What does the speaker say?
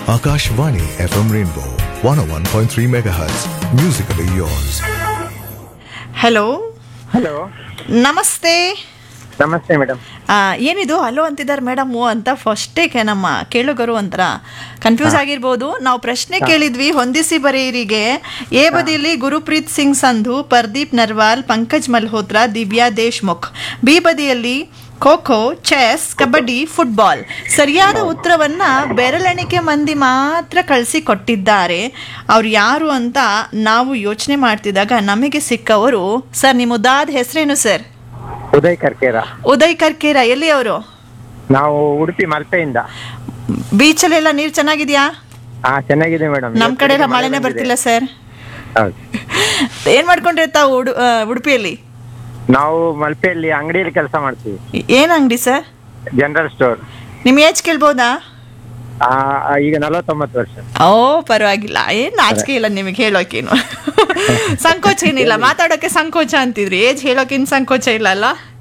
Akashvani FM Rainbow 101.3 MHz. Musically yours. Hello hello ನಮಸ್ತೆ ನಮಸ್ತೆ madam ಆ, ಏನಿದು ಹಲೋ ಅಂತಿದ್ದಾರೆ ಮೇಡಮು ಅಂತ ಫಸ್ಟೇ ಕೆ ನಮ್ಮ ಕೇಳುಗರು ಒಂಥರ ಕನ್ಫ್ಯೂಸ್ ಆಗಿರ್ಬೋದು ನಾವು ಪ್ರಶ್ನೆ ಕೇಳಿದ್ವಿ ಹೊಂದಿಸಿ ಬರೆಯರಿಗೆ ಎ ಬದಿಯಲ್ಲಿ ಗುರುಪ್ರೀತ್ ಸಿಂಗ್ ಸಂಧು ಪರ್ದೀಪ್ ನರ್ವಾಲ್ ಪಂಕಜ್ ಮಲ್ಹೋತ್ರಾ ದಿವ್ಯಾ ದೇಶ್ಮುಖ್ ಬಿ ಬದಿಯಲ್ಲಿ ಖೋ ಖೋ ಚೆಸ್ ಕಬಡ್ಡಿ ಫುಟ್ಬಾಲ್ ಸರಿಯಾದ ಉತ್ತರವನ್ನ ಬೆರಳೆಣಿಕೆ ಮಂದಿ ಮಾತ್ರ ಕಳಿಸಿ ಕೊಟ್ಟಿದ್ದಾರೆ ಅವ್ರು ಯಾರು ಅಂತ ನಾವು ಯೋಚನೆ ಮಾಡ್ತಿದ್ದಾಗ ನಮಗೆ ಸಿಕ್ಕವರು ಸರ್ ನಿಮ್ಮ ಉದಾದ ಹೆಸರೇನು ಸರ್ ಉದಯ್ ಕರ್ಕೇರ ಉದಯ್ ಕರ್ಕೇರ ಎಲ್ಲಿ ಅವರು ನಾವು ಉಡುಪಿ ಮಲ್ಪೆಯಿಂದ ಬೀಚಲ್ಲೆಲ್ಲ ನೀರು ಚೆನ್ನಾಗಿದ್ಯಾ ಹಾ ಚೆನ್ನಾಗಿದೆ ಮೇಡಮ್ ನಮ್ ಕಡೆ ಎಲ್ಲ ಮಳೆನೇ ಬರ್ತಿಲ್ಲ ಸರ್ ಹೌದು ಏನ್ ಮಾಡ್ಕೊಂಡಿರ್ತಾವ ಉಡು ಆ, ಉಡುಪಿಯಲ್ಲಿ ನಾವು ಮಲ್ಪೆಯಲ್ಲಿ ಅಂಗಡಿಯಲ್ಲಿ ಕೆಲಸ ಮಾಡ್ತೀವಿ ಏನ್ ಅಂಗಡಿ ಸರ್ ಜನರಲ್ ಸ್ಟೋರ್ ನಿಮ್ ಏಜ್ ಕೇಳ್ಬೋದಾ ಈಗ ನಲವತ್ತೊಂಬತ್ತು ವರ್ಷ ಓ ಪರವಾಗಿಲ್ಲ ಏನ್ ನಾಚಿಕೆ ಇಲ್ಲ ನಿಮಗೆ ಹೇಳೋಕೇನು ಸಂಕೋಚ ಏನಿಲ್ಲ ಮಾತಾಡೋಕೆ ಸಂಕೋಚ ಅಂತಿದ್ರಿ ಏಜ್ ಹೇಳೋಕೇನು ಸಂಕೋಚ ಇಲ್ಲ ಅಲ್ಲ